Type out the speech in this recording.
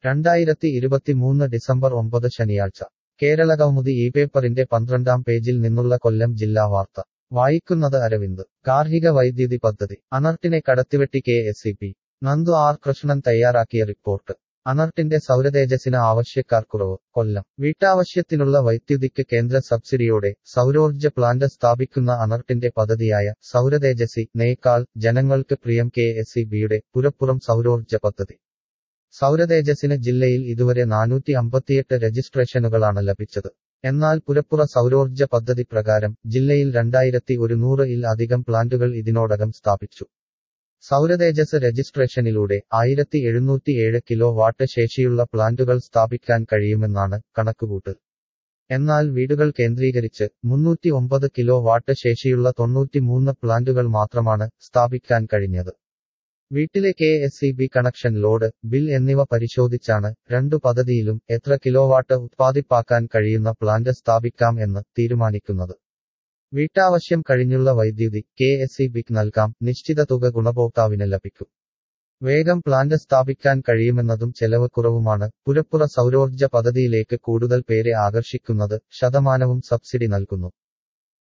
രണ്ടായിരത്തി ഇരുപത്തിമൂന്ന് ഡിസംബർ ഒമ്പത് ശനിയാഴ്ച കേരളകൗമുദി ഈ പേപ്പറിന്റെ പന്ത്രണ്ടാം പേജിൽ നിന്നുള്ള കൊല്ലം ജില്ലാ വാർത്ത വായിക്കുന്നത് അരവിന്ദ് ഗാർഹിക വൈദ്യുതി പദ്ധതി അനർട്ടിനെ കടത്തിവെട്ടി K S E P Nandu R Krishnan തയ്യാറാക്കിയ റിപ്പോർട്ട് അനർട്ടിന്റെ സൗരതേജസ്സിന് ആവശ്യക്കാർക്കുറവ് കൊല്ലം വീട്ടാവശ്യത്തിനുള്ള വൈദ്യുതിക്ക് കേന്ദ്ര സബ്സിഡിയോടെ സൗരോർജ്ജ പ്ലാന്റ് സ്ഥാപിക്കുന്ന അനർട്ടിന്റെ പദ്ധതിയായ സൗരതേജസി നേക്കാൾ ജനങ്ങൾക്ക് പ്രിയം കെ എസ് ഇ ബിയുടെ പുരപ്പുറം സൗരോർജ്ജ പദ്ധതി സൗരതേജസ്സിന് ജില്ലയിൽ ഇതുവരെ നാനൂറ്റി അമ്പത്തിയെട്ട് രജിസ്ട്രേഷനുകളാണ് ലഭിച്ചത് എന്നാൽ പുരപ്പുറ സൗരോർജ്ജ പദ്ധതി പ്രകാരം ജില്ലയിൽ രണ്ടായിരത്തി ഒരുന്നൂറ് ഇൽ അധികം പ്ലാന്റുകൾ ഇതിനോടകം സ്ഥാപിച്ചു സൗരതേജസ് രജിസ്ട്രേഷനിലൂടെ ആയിരത്തി എഴുന്നൂറ്റിയേഴ് കിലോ വാട്ട് ശേഷിയുള്ള പ്ലാന്റുകൾ സ്ഥാപിക്കാൻ കഴിയുമെന്നാണ് കണക്കുകൂട്ടൽ എന്നാൽ വീടുകൾ കേന്ദ്രീകരിച്ച് മുന്നൂറ്റി ഒമ്പത് കിലോ വാട്ട് ശേഷിയുള്ള തൊണ്ണൂറ്റിമൂന്ന് പ്ലാന്റുകൾ മാത്രമാണ് സ്ഥാപിക്കാൻ കഴിഞ്ഞത് വീട്ടിലെ K S C B connection load bill എന്നിവ പരിശോധിച്ചാണ് രണ്ടു പദ്ധതിയിലും എത്ര കിലോവാട്ട് ഉത്പാദിപ്പാക്കാൻ കഴിയുന്ന പ്ലാന്റ് സ്ഥാപിക്കാം എന്ന് തീരുമാനിക്കുന്നത് വീട്ടാവശ്യം കഴിഞ്ഞുള്ള വൈദ്യുതി കെ എസ് ഇ ബിക്ക് നൽകാം നിശ്ചിത തുക ഗുണഭോക്താവിന് ലഭിക്കും വേഗം പ്ലാന്റ് സ്ഥാപിക്കാൻ കഴിയുമെന്നതും ചെലവ് കുറവുമാണ് പുരപ്പുറ സൗരോർജ്ജ പദ്ധതിയിലേക്ക് കൂടുതൽ പേരെ ആകർഷിക്കുന്നത് ശതമാനവും സബ്സിഡി നൽകുന്നു